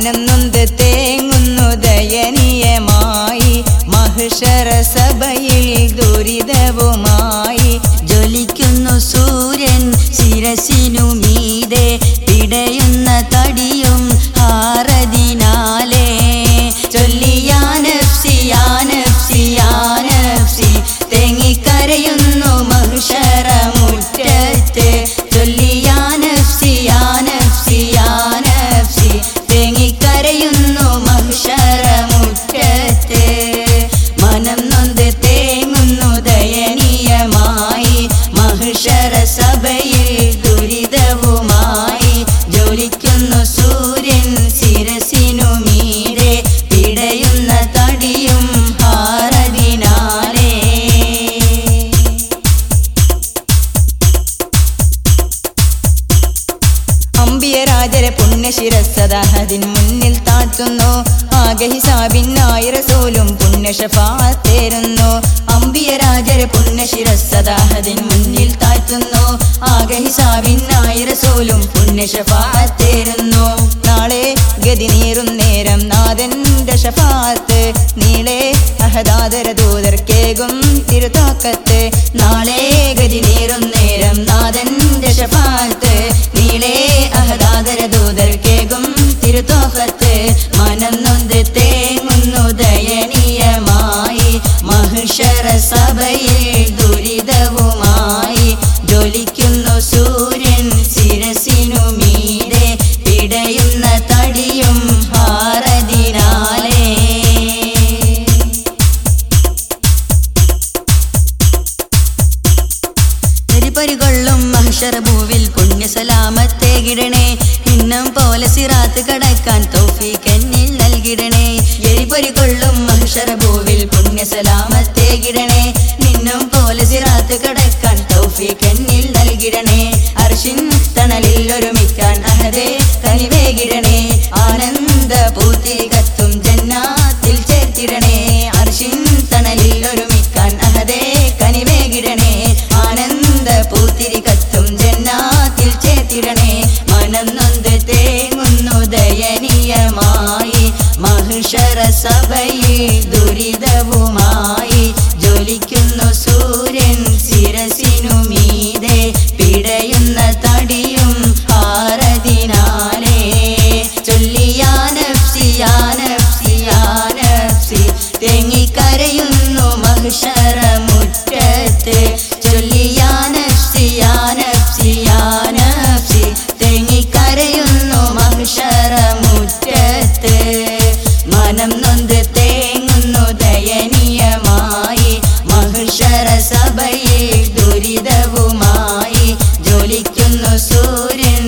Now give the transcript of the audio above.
മനം നൊന്ത് തേങ്ങുന്നു ദയനീയമായി മഹിഷറ സഭയിൽ ദുരിതവുമായി ജ്വലിക്കുന്നു സൂര്യൻ ശിരസിനു മീതെ പിടയുന്ന തടിയും ഹാരതിനാലേ ചൊല്ലിയാനഫ്സിയാനഫ്സിയാനഫ്സി തേങ്ങിക്കരയുന്നു മഹിഷറമുറ്റത്ത് ചൊല്ലിയാനഫ്സിയാനഫ്സിയാനഫ്സി തേങ്ങിക്കരയുന്നു മഹിഷറമുറ്റത്ത് മനം നൊന്ത് തേങ്ങുന്നു ദയനീയമായി മഹിഷറ സഭയിൽ ദുരിതവുമായി ജ്വലിക്കുന്നു സൂര്യൻ ശിരസിനു മീരെ പിടയുന്ന തടിയും ഹാരതിനാലേ അമ്പിയരാജരെ പുണ്യശിരസദഹദിൻ മുന്നിൽ താഴ്ത്തുന്നു ആകെ ഹിസാബിനായി റസൂലും പുണ്യഷഫാത്തേരുന്നു അമ്പിയരാജരെ പുണ്യശിരസദഹദിൻ മുന്നിൽ താഴ്ത്തുന്നു ആകെ ഹിസാബിനായി റസൂലും പുണ്യഷഫാത്തേരുന്നു നാളെ ഗതി നീറും നേരം നാഥന്റെ ഷഫാത്ത് നീളെ അഹദാദര ദൂതർക്കേകും തിരുതാക്കത്ത് നാളെ ഗതി നീറും നേരം നാഥന്റെ ഷഫാത്ത് നീളെ അഹദാദര ദൂതർക്കേകും തിരുതോഹത്ത് മനം നൊന്ത് തേങ്ങുന്നു ദയനീയമായി മഹിഷറ സഭയിൽ ദുരിതവുമായി ജ്വലിക്കുന്നു സൂര്യൻ ശിരസിനു മീരെ പിടയുന്ന തടിയും ഹാരതിനാലേ പരികൊള്ളും മഹ്ഷറഭൂവിൽ പുണ്യസലാമത്തെ കിടണേ ഇന്നം പോലെ സിറാത്ത് കടക്കാൻ തൗഫീഖ് എന്നിൽ നൽകിടണേ എരിപൊരികൊള്ളും മഹ്ഷറഭൂവിൽ പുണ്യസലാമത്തെ കിടണേ നിന്നും പോലെ സിറാത്ത് കടക്കാൻ തൗഫീഖ് എന്നിൽ നൽകിടണേ അർഷിൻ തണലിൽ ഒരുമിക്കാൻ അഹദേ കനിവേകിടണേ ആനന്ദ പൂത്തിരി കത്തും ജന്നാത്തിൽ ചേർത്തിടണേ അർഷിൻ തണലിൽ ഒരുമിക്കാൻ അഹദേ കനിവേകിടണേ ആനന്ദ പൂത്തിരി കത്തും ജന്നാത്തിൽ ചേർത്തിടണേ മനം നൊന്ത് തേങ്ങുന്നു ദയനീയമായി മഹിഷറ സഭയിൽ ദുരിതവുമായി ജ്വലിക്കുന്നു സൂര്യൻ ശിരസിനു മീതെ പിടയുന്ന തടിയും ഹാരതിനാലേ ചൊല്ലിയാനഫ്സിയാനഫ്സിയാനഫ്സി തേങ്ങിക്കരയുന്നു മഹിഷറമുറ്റത്ത് ചൊല്ലിയാനഫ്സിയാനഫ്സിയാനഫ്സി തേങ്ങിക്കരയുന്നു മഹിഷറമുറ്റത്ത് മനം നൊന്ത് തേങ്ങുന്നു ദയനീയമായി മഹിഷറ സഭയിൽ ദുരിതവുമായി ജ്വലിക്കുന്നു സൂര്യൻ